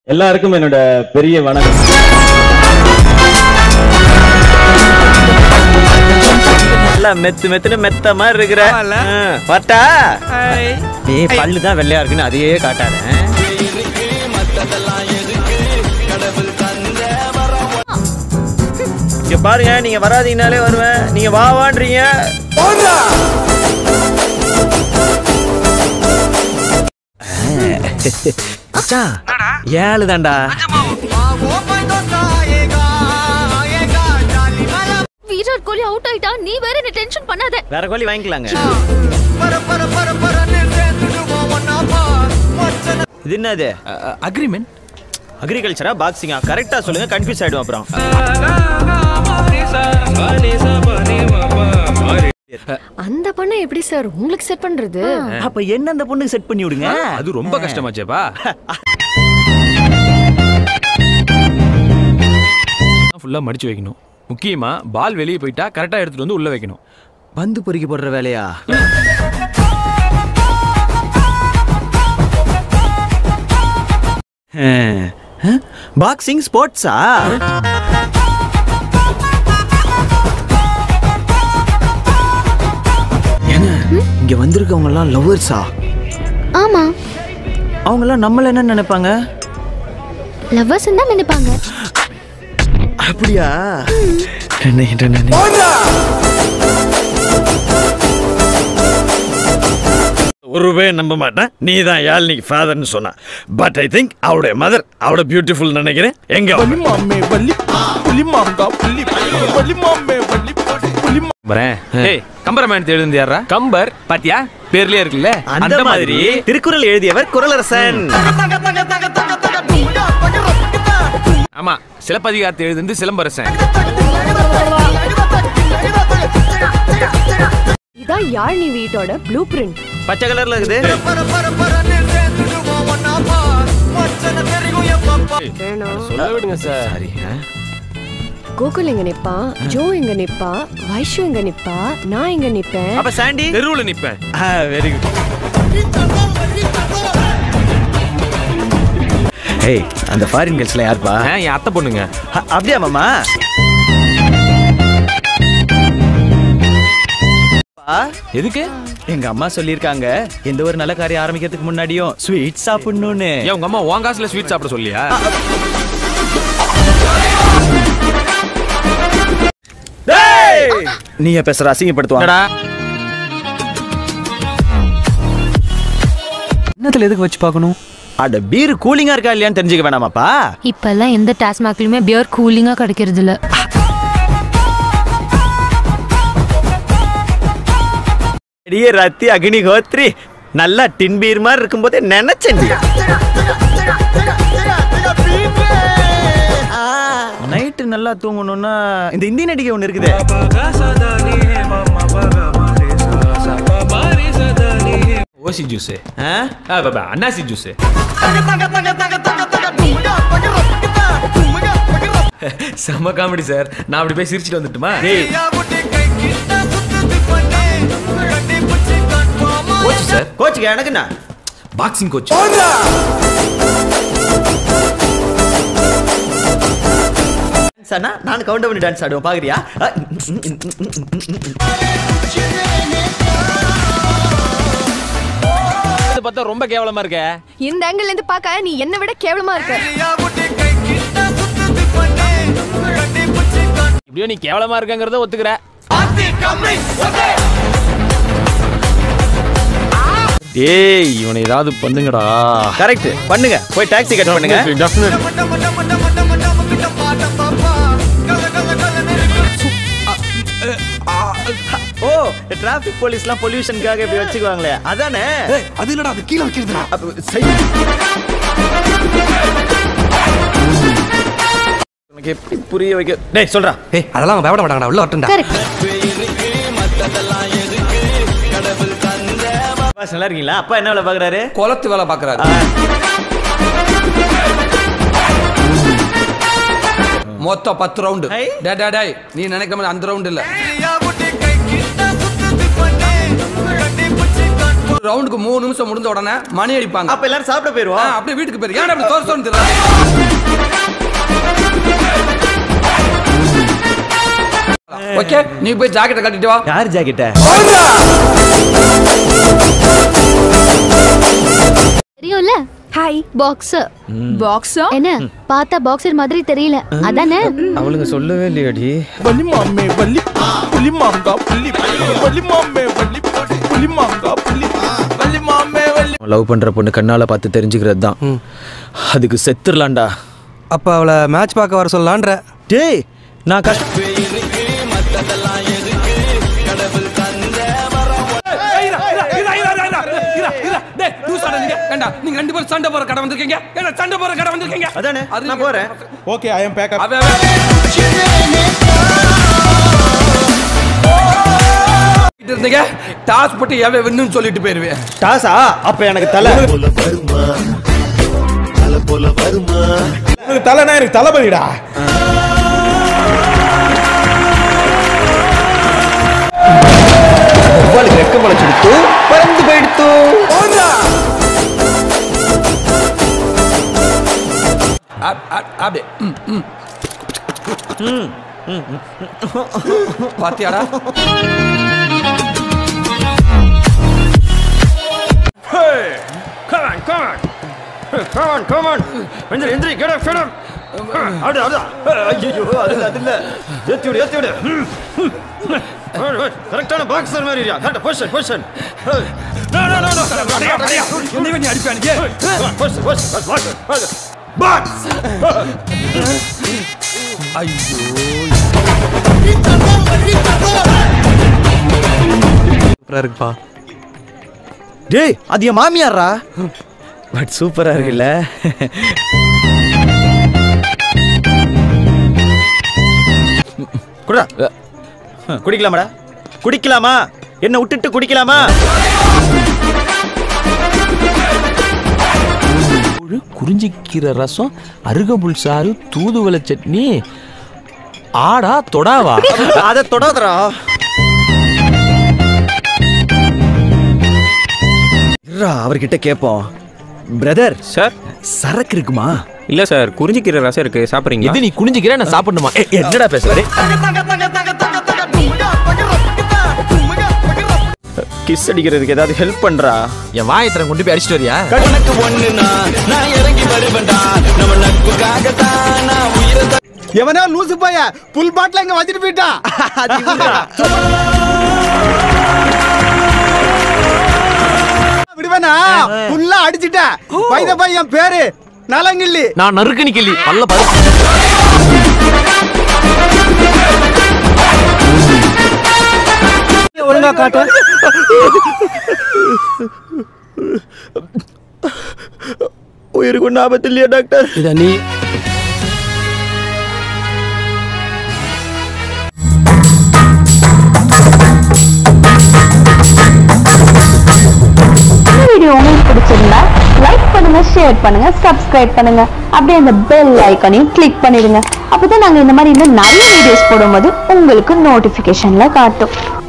எல்லாருக்கும் என்னோட பெரிய வணக்கம் நல்லா மெத்து மெத்துன்னு மெத்த மாதிரி இருக்கிற ஆ, பட்டா நீ பல்லு தான் வெள்ளையா இருக்குன்னு அதையே காட்டாத இங்க பாருங்க நீங்க வராதீங்கனாலே வருவேன் நீங்க வா வான்றீங்க மச்சான் ஏழு தான்டா விராட் கோலி அவுட் ஆயிட்டா நீ வேற என்ன டென்ஷன் பண்ணாத வேற கோழி வாங்கிக்கலாங்க இது என்னது அக்ரிமெண்ட் அக்ரிகல்ச்சரா பாக்ஸிங்கா கரெக்டா சொல்லுங்க கன்ஃபியூஸ் ஆயிடும் அப்புறம் அந்த பண்ண எப்படி சார் உங்களுக்கு செட் பண்றது அப்ப என்ன அந்த பொண்ணுக்கு செட் பண்ணி விடுங்க அது ரொம்ப கஷ்டமாச்சேப்பா ஃபுல்லா மடிச்சு வைக்கணும் முக்கியமா பால் வெளியே போயிட்டா கரெக்டா எடுத்துட்டு வந்து உள்ள வைக்கணும் பந்து பொறுக்கி போடுற வேலையா பாக்ஸிங் ஸ்போர்ட்ஸா ஏங்க இங்க வந்திருக்கவங்க எல்லாம் லவ்வர்ஸா ஆமா அவங்க எல்லாம் நம்மள என்ன நினைப்பாங்க லவ்வர்ஸ் தான் நினைப்பாங்க அப்படியா நினைக்கிட்டேன் நினை ஒருவே நம்ப மாட்டேன் நீ தான் யாழ்னிக்கு ஃபாதர்னு சொன்னா பட் ஐ திங்க் அவருடைய மதர் அவட பியூட்டிஃபுல் நினைக்கிறேன் எங்க வரேன் ஏய் கம்பரமேன் எழுந்து யாரா கம்பர் பாத்தியா பேர்லயே இருக்குல்ல அந்த மாதிரி திருக்குறள் எழுதியவர் குறளரசன் ஆமா சிலப்பதிகாரத்தை எழுதுந்து சிலம்பரசன் இதான் யாழ்னி வீட்டோட ப்ளூ பிரிண்ட் பச்சை கலர்ல இருக்குது சொல்ல விடுங்க சார் சரி கோகுல் எங்க நிப்பா ஜோ எங்க நிப்பா வைஷு எங்க நிப்பா நான் எங்க நிப்பேன் அப்ப சாண்டி தெருவுல நிப்பேன் வெரி குட் ஏய் அந்த ஃபாரின் கேர்ள்ஸ்ல யாருப்பா ஆ, என் அத்தை பொண்ணுங்க அ- அப்படியா மாமா அப்பா, எதுக்கு எங்க அம்மா சொல்லியிருக்காங்க எந்த ஒரு நல்ல காரியம் ஆரம்பிக்கிறதுக்கு முன்னாடியும் ஸ்வீட் சாப்பிடணும்னு ஏன் உங்க அம்மா உன் காசுல ஸ்வீட் சாப்பிட சொல்லியா நீ பேசுற அசிங்கப்படுத்துவா என்னடா என்னத்துல எதுக்கு வச்சு பார்க்கணும் அட பீர் கூலிங்கா இருக்கா இல்லையான்னு தெரிஞ்சுக்க வேணாமாப்பா இப்பெல்லாம் எந்த டாஸ்மாக்லயுமே பியர் கூலிங்கா கிடைக்கிறது இல்ல அடியே ரத்தி அக்னி கோத்ரி நல்லா டின் பீர் மாதிரி இருக்கும்போதே நினைச்சேன் நைட்டு நல்லா தூங்கணும்னா இந்த இந்தி நடிகை ஒன்று இருக்குது ஓசி ஜூஸ் ஆ? அன்னாசி ஜூஸ் செம்ம காமெடி சார் நான் அப்படி போய் சிரிச்சிட்டு வந்துட்டுமா டேய், கோச் சார் கோச்சுக்கு எனக்கு என்ன பாக்ஸிங் கோச் சார் நான் கவுண்ட் பண்ணி டான்ஸ் ஆடுவேன் பாக்குறியா இது பார்த்தா ரொம்ப கேவலமா இருக்க இந்த ஆங்கிள் இருந்து பார்க்க நீ என்ன விட கேவலமா இருக்க இப்படியோ நீ கேவலமா இருக்கங்கிறத ஒத்துக்கிற ஏய் இவனை ஏதாவது பண்ணுங்கடா கரெக்ட் பண்ணுங்க போய் டாக்ஸி கட் பண்ணுங்க ஓ டிராஃபிக் போலீஸ்லாம் பொல்யூஷனுக்காக இப்படி வச்சுக்குவாங்களே அதானே அது இல்லடா அது கீழே வைக்கிறதுடா அப்ப சரி. உனக்கு எப்படி புரிய வைக்க டேய் சொல்றா ஏய் அதெல்லாம் பயப்பட மாட்டாங்கடா உள்ள வரட்டும்டா கரெக்ட் பாஸ் நல்லா இருக்கீங்களா அப்பா என்ன வேலை பாக்குறாரு குளத்து வேலை பாக்குறாரு மொத்தம் பத்து ரவுண்டு ஐ. டே டே டேய் நீ நினைக்கிற மாதிரி அந்த ரவுண்ட் இல்ல ஒரு ரவுண்டுக்கு மூணு நிமிஷம் முடிஞ்ச உடனே மணி அடிப்பாங்க அப்ப எல்லாரும் சாப்பிட ஆ, போயிருவோம் அப்படியே வீட்டுக்கு போயிரு ஏன் அப்படி தோற தோறு திர்றாங்க? ஓகே நீ போய் ஜாக்கெட்டை கட்டிட்டு வா யார் ஜாக்கெட்ட தெரியும்ல ஹாய் பாக்ஸர் பாக்ஸா என்ன பார்த்தா பாக்ஸர் மாதிரி தெரியல அதானே அவளுங்க சொல்லவே இல்லையடி வலி மாமே வலி புலி மாங்கா புலி வலி மாமே வலி புலி மாங்கா புலி வலி மாமே வலி லவ் பண்ற பொண்ணு கண்ணால பார்த்து தெரிஞ்சுக்கிறது தான் அதுக்கு செத்துர்லாம்டா அப்ப அவளை மேட்ச் பார்க்க வர சொல்லலான்ற டேய் நான் கஷ்ட ஏண்டா நீங்க ரெண்டு பேரும் சண்டை போற கடை வந்திருக்கீங்க ஏண்டா சண்டை போற கடை வந்திருக்கீங்க அதானே நான் போறேன் ஓகே ஐ அம் பேக் அப் அவன் அவன் இருந்தீங்க டாஸ் போட்டு எவன் வின்னுன்னு சொல்லிட்டு போயிருவேன் டாஸா அப்ப எனக்கு தலை உனக்கு தலைனா எனக்கு தளபதிடா அவளுக்கு ரெக்க முளைச்சுடுத்து பறந்து போயிடுத்து அப்- அப்- அப்படியே ம், ம். பாத்தியாடா Come on, come on. Come on, come on. எந்திரி, எந்திரி, get up, get up. அடு, அடு. ஐயையோ, அது இல்ல, அது இல்ல. ஏத்தி விடு, ஏத்தி விடு. ம், ம். Good, good. கரெக்டான பாக்ஸர் மாதிரி இருக்கியா. Correct, position, position. Hey. No, no, no, no. அடையா, அடையா. என்னை நீ அடிப்பேன் நீ. Come on, position, position. Box, box. Box. சூப்பரா இருக்குப்பா டேய் அது என் மாமியாரா பட் சூப்பரா இருக்குல்ல குடா குடிக்கலாமாடா குடிக்கலாமா என்ன விட்டுட்டு குடிக்கலாமா குறிஞ்சிக்கீரை ரசம் அருகம்புல் சாறு தூதுவளை சட்னி ஆடா தொடாவா அத தொடாதடா இருடா அவர்கிட்ட கேட்போம் பிரதர் சார் சரக்கு இருக்குமா இல்ல சார் குறிஞ்சிக்கீரை ரசம் இருக்கு சாப்பிடுறீங்க இது நீ குனிஞ்சிக்கிற நான் சாப்பிடணுமா என்னடா பேசுற கிஸ் அடிக்கிறதுக்கு ஏதாவது ஹெல்ப் பண்றா என் வாயத்திரம் கொண்டு போய் அடிச்சிட்டு வரியா கண்ணுக்கு ஒண்ணுனா நான் இறங்கி வருவேன்டா நம்ம நட்புக்காக தான் நான் உயிரை எவனா லூசு பைய புல் பாட்டில் இங்க வச்சிட்டு போயிட்டா விடுவேனா புல்லா அடிச்சிட்ட பைத பையன் பேரு நலங்கிள்ளி நான் நறுக்கணி கிள்ளி பல்ல பரு ஒழுங்கா காட்டு உயிருக்கு ஒன்றும் ஆபத்து இல்லையா டாக்டர் இத நீ வீடியோ உங்களுக்கு பிடிச்சிருந்தா லைக் பண்ணுங்க ஷேர் பண்ணுங்க சப்ஸ்கிரைப் பண்ணுங்க அப்படியே அந்த பெல் ஐக்கானையும் கிளிக் பண்ணிடுங்க அப்பதான் நாங்க இந்த மாதிரி இன்னும் நிறைய வீடியோஸ் போடும்போது உங்களுக்கு நோட்டிபிகேஷன்ல காட்டும்